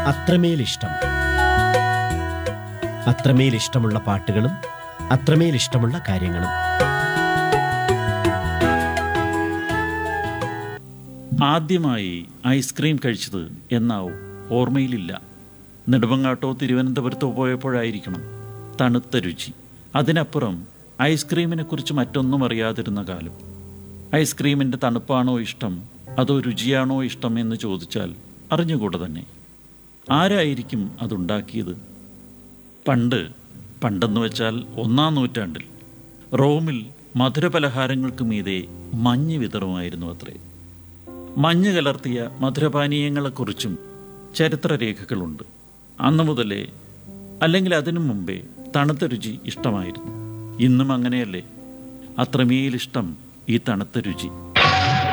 അത്രമേൽ ഇഷ്ടം അത്രമേൽ ഇഷ്ടമുള്ള പാട്ടുകളും അത്രമേൽ ഇഷ്ടമുള്ള കാര്യങ്ങളും ആദ്യമായി ഐസ്ക്രീം കഴിച്ചത് എന്നാവും ഓർമ്മയിലില്ല നെടുമങ്ങാട്ടോ തിരുവനന്തപുരത്തോ പോയപ്പോഴായിരിക്കണം തണുത്ത രുചി അതിനപ്പുറം ഐസ്ക്രീമിനെക്കുറിച്ച് മറ്റൊന്നും അറിയാതിരുന്ന കാലം ഐസ്ക്രീമിൻ്റെ തണുപ്പാണോ ഇഷ്ടം അതോ രുചിയാണോ ഇഷ്ടം എന്ന് ചോദിച്ചാൽ അറിഞ്ഞുകൂടെ തന്നെ ആരായിരിക്കും അതുണ്ടാക്കിയത് പണ്ട് പണ്ടെന്ന് വെച്ചാൽ ഒന്നാം നൂറ്റാണ്ടിൽ റോമിൽ മധുരപലഹാരങ്ങൾക്ക് മീതെ മഞ്ഞ് വിതറുമായിരുന്നു അത്രേ മഞ്ഞ് കലർത്തിയ മധുരപാനീയങ്ങളെക്കുറിച്ചും ചരിത്രരേഖകളുണ്ട് അന്നു മുതലേ അല്ലെങ്കിൽ അതിനു മുമ്പേ തണുത്ത രുചി ഇഷ്ടമായിരുന്നു ഇന്നും അങ്ങനെയല്ലേ അത്രമേലിഷ്ടം ഈ തണുത്ത രുചി